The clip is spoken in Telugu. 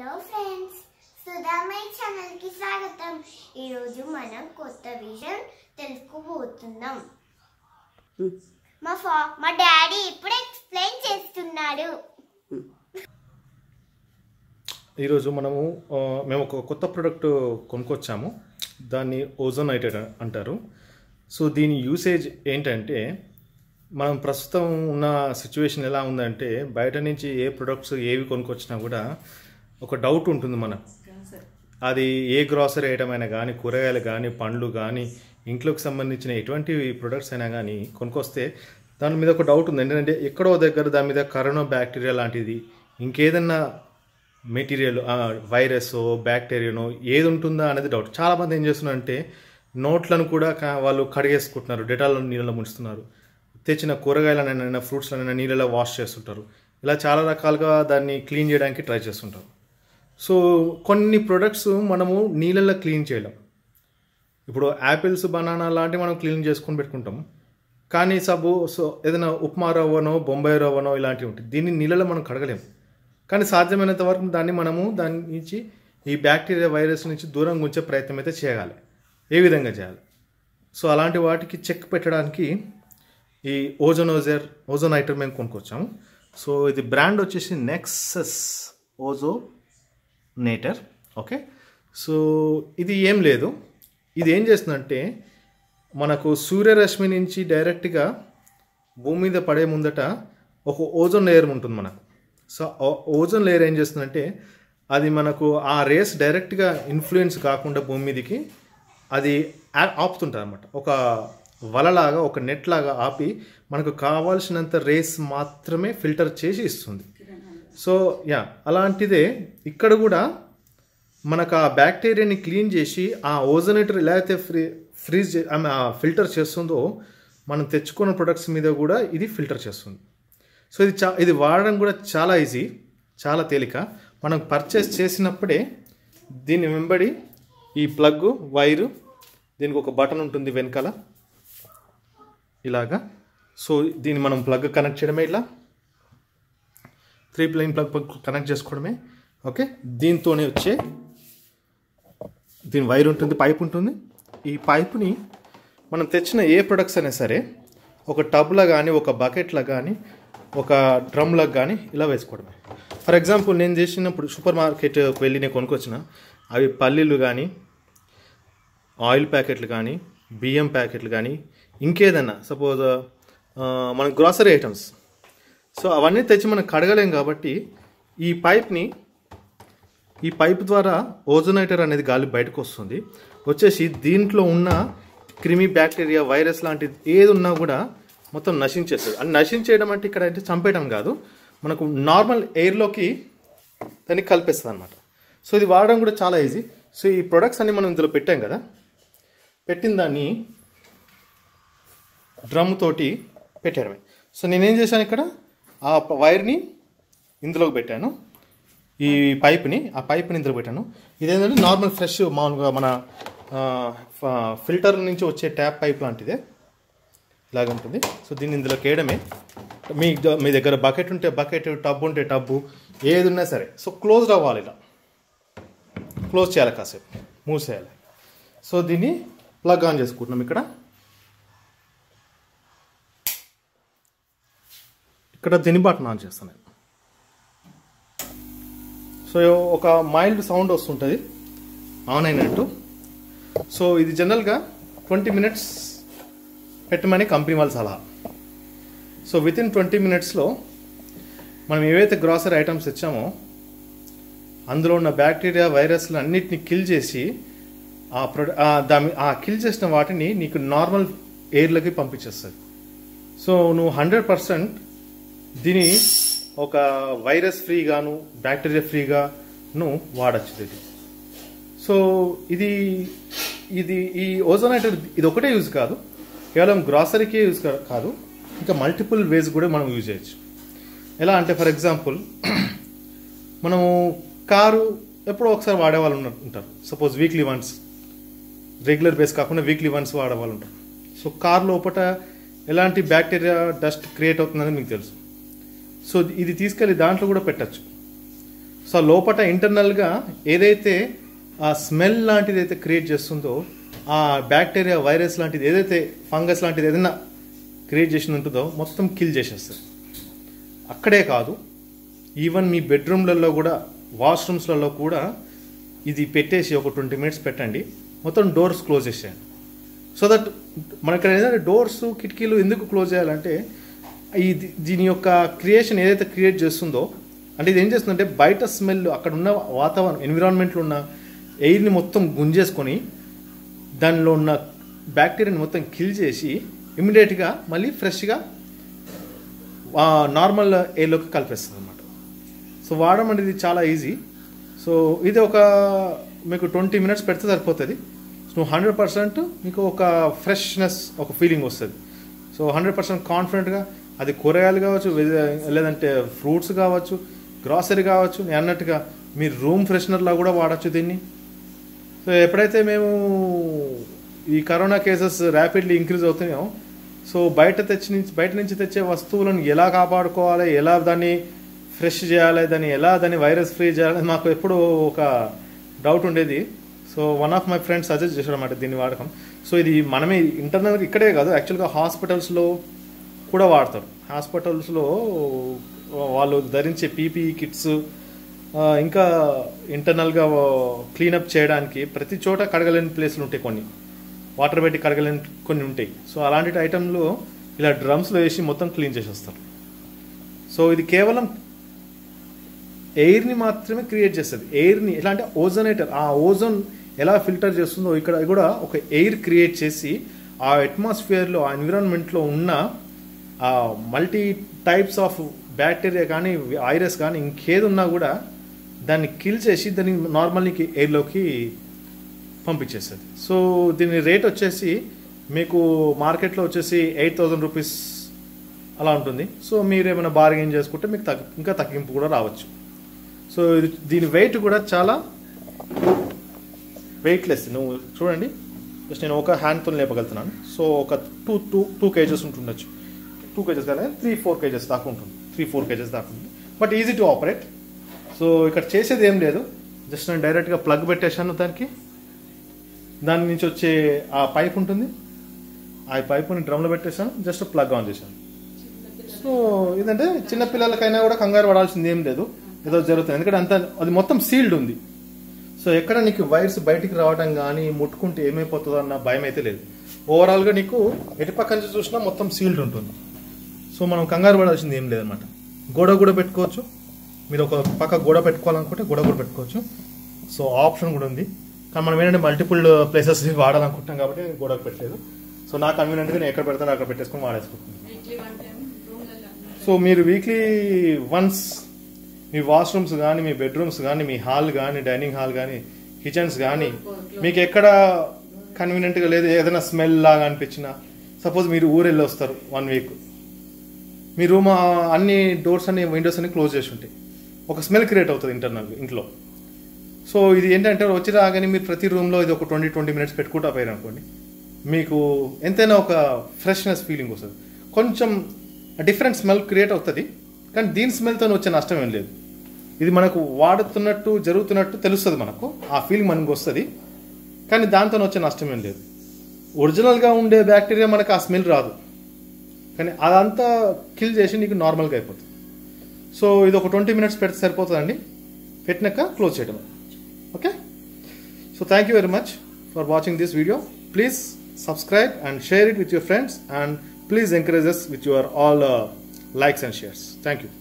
హలో ఫ్రెండ్స్ సుధామై ఛానల్ కి స్వాగతం ఈరోజు మనం కొత్త విషయం తెలుసుకోబోతున్నాం మా ఫా మా డాడీ ఇప్పుడు ఎక్స్ప్లెయిన్ చేస్తున్నాడు ఈరోజు మనము ఆ, మేము ఒక కొత్త ప్రోడక్ట్ కొనుక్కొచ్చాము దాన్ని ఓజోన్ నైటెడ్ అంటారు సో దీని యూసేజ్ ఏంటంటే మనం ప్రస్తుతం ఉన్న సిచ్యువేషన్ ఎలా ఉందంటే బయట నుంచి ఏ ప్రొడక్ట్స్ ఏవి కొనుక్కొచ్చినా కూడా ఒక డౌట్ ఉంటుంది మనకు అది ఏ గ్రాసరీ ఐటమ్ అయినా కానీ కూరగాయలు కానీ పండ్లు కానీ ఇంట్లోకి సంబంధించిన ఎటువంటి ప్రొడక్ట్స్ అయినా కానీ కొనుక్కొస్తే దాని మీద ఒక డౌట్ ఉంది ఏంటంటే ఎక్కడో దగ్గర దాని మీద కరోనా బ్యాక్టీరియా లాంటిది ఇంకేదన్నా మెటీరియల్ వైరస్ బ్యాక్టీరియానో ఏది ఉంటుందా అనేది డౌట్ చాలామంది ఏం చేస్తున్నారంటే నోట్లను కూడా కా- వాళ్ళు కడిగేసుకుంటున్నారు డెటాల్ నీళ్ళలో ముంచుతున్నారు తెచ్చిన కూరగాయలనైనా ఫ్రూట్స్లనైనా నీళ్ళలో వాష్ చేస్తుంటారు ఇలా చాలా రకాలుగా దాన్ని క్లీన్ చేయడానికి ట్రై చేస్తుంటారు సో కొన్ని ప్రొడక్ట్స్ మనము నీళ్ళల్లో క్లీన్ చేయలేం ఇప్పుడు యాపిల్స్ బనానా లాంటివి మనం క్లీన్ చేసుకొని పెట్టుకుంటాం కానీ సబ్బు సో ఏదైనా ఉప్మా రవ్వనో బొంబాయి రవ్వనో ఇలాంటివి ఉంటాయి దీన్ని నీళ్ళలో మనం కడగలేము కానీ సాధ్యమైనంత వరకు దాన్ని మనము దాని నుంచి ఈ బ్యాక్టీరియా వైరస్ నుంచి దూరంగా ఉంచే ప్రయత్నం అయితే చేయాలి ఏ విధంగా చేయాలి సో అలాంటి వాటికి చెక్ పెట్టడానికి ఈ ఓజోనోజర్ ఓజోన్ ఐటమ్ మేము కొనుక్కొచ్చాము సో ఇది బ్రాండ్ వచ్చేసి Nexus ozonator okay so ఇది ఏం లేదు ఇది ఏం చేస్తుందంటే మనకు సూర్యరశ్మి నుంచి డైరెక్ట్గా భూమి మీద పడే ముందట ఒక ఓజోన్ లేయర్ ఉంటుంది మనకు సో ఓజోన్ లేయర్ ఏం చేస్తుందంటే అది మనకు ఆ రేస్ డైరెక్ట్గా ఇన్ఫ్లుయెన్స్ కాకుండా భూమి మీదకి అది ఆ- ఆపుతుంటుంది అనమాట ఒక వలలాగా ఒక నెట్ లాగా ఆపి మనకు కావాల్సినంత రేస్ మాత్రమే ఫిల్టర్ చేసి ఇస్తుంది సో యా అలాంటిదే ఇక్కడ కూడా మనకు ఆ బ్యాక్టీరియాని క్లీన్ చేసి ఆ ఓజోనేటర్ ఎలా అయితే ఫ్రీ ఫ్రీజ్ చే- ఆమె ఆ ఫిల్టర్ చేస్తుందో మనం తెచ్చుకున్న ప్రొడక్ట్స్ మీద కూడా ఇది ఫిల్టర్ చేస్తుంది సో ఇది చా ఇది వాడడం కూడా చాలా ఈజీ చాలా తేలిక మనం పర్చేస్ చేసినప్పుడే దీని వెంబడి ఈ ప్లగ్ వైరు దీనికి ఒక బటన్ ఉంటుంది వెనకాల ఇలాగా సో దీన్ని మనం ప్లగ్ కనెక్ట్ చేయడమే ఇలా త్రీ ప్లైన్ ప్లగ్ కనెక్ట్ చేసుకోవడమే ఓకే దీంతోనే వచ్చే దీని వైర్ ఉంటుంది పైప్ ఉంటుంది ఈ పైపుని మనం తెచ్చిన ఏ ప్రొడక్ట్స్ అయినా సరే ఒక టబ్లో కానీ ఒక బకెట్లో కానీ ఒక డ్రమ్లో కానీ ఇలా వేసుకోవడమే ఫర్ ఎగ్జాంపుల్ నేను చేసినప్పుడు సూపర్ మార్కెట్కి వెళ్ళి నేను కొనుక్కొచ్చిన అవి పల్లీలు కానీ ఆయిల్ ప్యాకెట్లు కానీ బియ్యం ప్యాకెట్లు కానీ ఇంకేదన్నా సపోజ్ మన గ్రాసరీ ఐటమ్స్ సో అవన్నీ తెచ్చి మనం కడగలేం కాబట్టి ఈ పైప్ని ఈ పైప్ ద్వారా ఓజోనైటర్ అనేది గాలి బయటకు వస్తుంది వచ్చేసి దీంట్లో ఉన్న క్రిమి బ్యాక్టీరియా వైరస్ లాంటిది ఏది ఉన్నా కూడా మొత్తం నశించేస్తుంది అది నశించేయడం అంటే ఇక్కడ అంటే చంపేయడం కాదు మనకు నార్మల్ ఎయిర్లోకి దాన్ని కలిపేస్తుంది అనమాట సో ఇది వాడడం కూడా చాలా ఈజీ సో ఈ ప్రొడక్ట్స్ అన్ని మనం ఇందులో పెట్టాం కదా పెట్టిన దాన్ని డ్రమ్ తోటి పెట్టడమే సో నేనేం చేశాను ఇక్కడ ఆ ప- వైర్ని ఇందులోకి పెట్టాను ఈ పైప్ని ఆ పైప్ని ఇందులో పెట్టాను ఇదేంటంటే నార్మల్ ఫ్రెష్ మామూలుగా మన ఆ, ఫ- ఫిల్టర్ నుంచి వచ్చే ట్యాప్ పైప్ లాంటిదే ఇలాగ ఉంటుంది సో దీన్ని ఇందులోకి వేయడమే మీ ద- మీ దగ్గర బకెట్ ఉంటే బకెట్ టబ్ ఉంటే టబ్బు ఏది ఉన్నా సరే సో క్లోజ్ అవ్వాలి ఇలా క్లోజ్ చేయాలి కాసేపు మూసేయాలి సో దీన్ని ప్లగ్ ఆన్ చేసుకుంటున్నాం ఇక్కడ ఇక్కడ దీని బటన్ ఆన్ చేస్తాను నేను. సో ఒక మైల్డ్ సౌండ్ వస్తుంటుంది ఆన్ అయినట్టు సో ఇది జనరల్గా ట్వంటీ మినిట్స్ పెట్టమని కంపెనీ వాళ్ళు సలహా సో విత్ ఇన్ ట్వంటీ మినిట్స్లో మనం ఏవైతే గ్రాసరీ ఐటమ్స్ తెచ్చామో అందులో ఉన్న బ్యాక్టీరియా వైరస్లు అన్నిటిని కిల్ చేసి ఆ ప్రొడ ఆ దాని ఆ కిల్ చేసిన వాటిని నీకు నార్మల్ ఎయిర్లోకి పంపించేస్తుంది సో నువ్వు హండ్రెడ్ పర్సెంట్ దీని ఒక వైరస్ ఫ్రీగాను బ్యాక్టీరియా ఫ్రీగాను వాడచ్చు ఇది సో ఇది ఇది ఈ ఓజోనైటర్ ఇది ఒకటే యూజ్ కాదు కేవలం గ్రాసరీకే యూజ్ కా- కాదు ఇంకా మల్టిపుల్ వేస్ కూడా మనం యూజ్ చేయొచ్చు ఎలా అంటే ఫర్ ఎగ్జాంపుల్ మనము కారు ఎప్పుడో ఒకసారి వాడేవాళ్ళు ఉన్నారు ఉంటారు suppose weekly once regular base కాకుండా వీక్లీ వన్స్ వాడేవాళ్ళు ఉంటారు సో కార్ లోపల ఎలాంటి బ్యాక్టీరియా డస్ట్ క్రియేట్ అవుతుందని మీకు తెలుసు సో ఇది తీసుకెళ్ళి దాంట్లో కూడా పెట్టచ్చు సో లోపల ఇంటర్నల్గా ఏదైతే ఆ స్మెల్ లాంటిది అయితే క్రియేట్ చేస్తుందో ఆ బ్యాక్టీరియా వైరస్ లాంటిది ఏదైతే ఫంగస్ లాంటిది ఏదైనా క్రియేట్ చేసి ఉంటుందో మొత్తం కిల్ చేసేస్తుంది అక్కడే కాదు ఈవెన్ మీ బెడ్రూమ్లలో కూడా వాష్రూమ్స్లలో కూడా ఇది పెట్టేసి ఒక ట్వంటీ మినిట్స్ పెట్టండి మొత్తం డోర్స్ క్లోజ్ చేసేయండి సో దట్ మనకి ఏదైనా డోర్స్ కిటికీలు ఎందుకు క్లోజ్ చేయాలంటే ఈ దీ- దీని యొక్క క్రియేషన్ ఏదైతే క్రియేట్ చేస్తుందో అంటే ఇది ఏం చేస్తుందంటే బయట స్మెల్ అక్కడ ఉన్న వాతావరణం ఎన్విరాన్మెంట్లో ఉన్న ఎయిర్ని మొత్తం గుంజేసుకొని దానిలో ఉన్న బ్యాక్టీరియాని మొత్తం కిల్ చేసి ఇమీడియట్గా మళ్ళీ ఫ్రెష్గా నార్మల్ ఎయిర్లోకి కలిపేస్తుంది అనమాట సో వాడడం అనేది చాలా ఈజీ సో ఇది ఒక మీకు ట్వంటీ మినిట్స్ పెడితే సరిపోతుంది సో హండ్రెడ్ పర్సెంట్ మీకు ఒక ఫ్రెష్నెస్ ఒక ఫీలింగ్ వస్తుంది సో హండ్రెడ్ పర్సెంట్ కాన్ఫిడెంట్గా అది కూరగాయలు కావచ్చు వెజ- లేదంటే ఫ్రూట్స్ కావచ్చు గ్రాసరీ కావచ్చు నేను అన్నట్టుగా మీరు రూమ్ ఫ్రెషనర్లా కూడా వాడచ్చు దీన్ని సో ఎప్పుడైతే మేము ఈ కరోనా కేసెస్ ర్యాపిడ్లీ ఇంక్రీజ్ అవుతున్నాయో సో బయట తెచ్చి నుంచి బయట నుంచి తెచ్చే వస్తువులను ఎలా కాపాడుకోవాలి ఎలా దాన్ని ఫ్రెష్ చేయాలి దాన్ని ఎలా దాన్ని వైరస్ ఫ్రీ చేయాలి మాకు ఎప్పుడు ఒక డౌట్ ఉండేది so one of my friends suggest చేశాడు అనమాట దీన్ని వాడకం సో ఇది మనమే ఇంటర్నల్గా ఇక్కడే కాదు యాక్చువల్గా హాస్పిటల్స్లో కూడా వాడతారు హాస్పిటల్స్లో వాళ్ళు ధరించే పీపీఈ కిట్స్ ఇంకా ఇంటర్నల్గా క్లీనప్ చేయడానికి ప్రతి చోట కడగలేని ప్లేస్లు ఉంటాయి కొన్ని వాటర్ పెట్టి కడగలేని కొన్ని ఉంటాయి సో అలాంటి ఐటెంలు ఇలా డ్రమ్స్లో వేసి మొత్తం క్లీన్ చేసేస్తారు సో ఇది కేవలం ఎయిర్ని మాత్రమే క్రియేట్ చేస్తుంది ఎయిర్ని ఎలా అంటే ఓజోనేటర్ ఆ ఓజోన్ ఎలా ఫిల్టర్ చేస్తుందో ఇక్కడ కూడా ఒక ఎయిర్ క్రియేట్ చేసి ఆ అట్మాస్ఫియర్లో ఆ ఎన్విరాన్మెంట్లో ఉన్న ఆ మల్టీ టైప్స్ ఆఫ్ బ్యాక్టీరియా కానీ వైరస్ కానీ ఇంకేది ఉన్నా కూడా దాన్ని కిల్ చేసి దాన్ని నార్మల్కి ఎయిర్లోకి పంపించేస్తుంది సో దీని రేట్ వచ్చేసి మీకు మార్కెట్లో వచ్చేసి ఎయిట్ థౌజండ్ రూపీస్ అలా ఉంటుంది సో మీరు ఏమైనా బార్గెన్ చేసుకుంటే మీకు తగ్గి ఇంకా తగ్గింపు కూడా రావచ్చు సో ఇది దీని వెయిట్ కూడా చాలా వెయిట్లెస్ నువ్వు చూడండి జస్ట్ నేను ఒక హ్యాండ్తో లేపగలుగుతున్నాను సో ఒక టూ టూ టూ కేజెస్ ఉంటుండొచ్చు టూ కేజెస్ కదా త్రీ ఫోర్ కేజెస్ దాకా ఉంటుంది త్రీ ఫోర్ కేజెస్ దాకా ఉంటుంది but easy to operate so ఇక్కడ చేసేది ఏం లేదు జస్ట్ నేను డైరెక్ట్గా ప్లగ్ పెట్టేశాను దానికి దాని నుంచి వచ్చే ఆ పైప్ ఉంటుంది ఆ పైపుని డ్రమ్లో పెట్టేశాను జస్ట్ ప్లగ్ ఆన్ చేశాను సో ఇదంటే చిన్న పిల్లలకైనా కూడా కంగారు పడాల్సింది ఏం లేదు ఏదో జరుగుతుంది ఎందుకంటే అంత అది మొత్తం సీల్డ్ ఉంది సో ఎక్కడ నీకు వైర్స్ బయటికి రావడం కానీ ముట్టుకుంటే ఏమైపోతుందో అన్న భయం అయితే లేదు ఓవరాల్గా నీకు ఎటు పక్క నుంచి చూసినా మొత్తం సీల్డ్ ఉంటుంది సో మనం కంగారు పడాల్సింది ఏం లేదన్నమాట గోడ కూడా పెట్టుకోవచ్చు మీరు ఒక పక్క గోడ పెట్టుకోవాలనుకుంటే గోడ కూడా పెట్టుకోవచ్చు సో ఆప్షన్ కూడా ఉంది కానీ మనం ఏంటంటే మల్టిపుల్ ప్లేసెస్ వాడాలనుకుంటున్నాం కాబట్టి గోడకు పెట్టలేదు సో నాకు కన్వీనియంట్గా నేను ఎక్కడ పెడతానో అక్కడ పెట్టేసుకొని వాడేసుకుంటున్నాను సో మీరు వీక్లీ వన్స్ మీ వాష్రూమ్స్ కానీ మీ బెడ్రూమ్స్ కానీ మీ హాల్ కానీ డైనింగ్ హాల్ కానీ కిచెన్స్ కానీ మీకు ఎక్కడ కన్వీనియంట్గా లేదు ఏదైనా స్మెల్ లాగా అనిపించినా సపోజ్ మీరు ఊరు వెళ్ళి వస్తారు వన్ వీక్ మీ రూమ్ అన్ని డోర్స్ అన్ని విండోస్ అన్ని క్లోజ్ చేసి ఉంటాయి ఒక స్మెల్ క్రియేట్ అవుతుంది ఇంటర్నల్ ఇంట్లో సో ఇది ఏంటంటే వచ్చి రాగానే మీరు ప్రతి రూమ్లో ఇది ఒక ట్వంటీ ట్వంటీ మినిట్స్ పెట్టుకుంటా పోయారు అనుకోండి మీకు ఎంతైనా ఒక ఫ్రెష్నెస్ ఫీలింగ్ వస్తుంది కొంచెం డిఫరెంట్ స్మెల్ క్రియేట్ అవుతుంది కానీ దీని స్మెల్తో వచ్చే నష్టం ఏం లేదు ఇది మనకు వాడుతున్నట్టు జరుగుతున్నట్టు తెలుస్తుంది మనకు ఆ ఫీలింగ్ మనకు వస్తుంది కానీ దాంతో వచ్చే నష్టం ఏం లేదు ఒరిజినల్గా ఉండే బ్యాక్టీరియా మనకు ఆ స్మెల్ రాదు కానీ అదంతా కిల్ చేసి నీకు నార్మల్గా అయిపోతుంది సో ఇది ఒక ట్వంటీ మినిట్స్ పెడితే సరిపోతుందండి పెట్టినాక క్లోజ్ చేయడం okay so thank you very much for watching this video please subscribe and share it with your friends and please encourage us with your all uh, likes and shares. Thank you.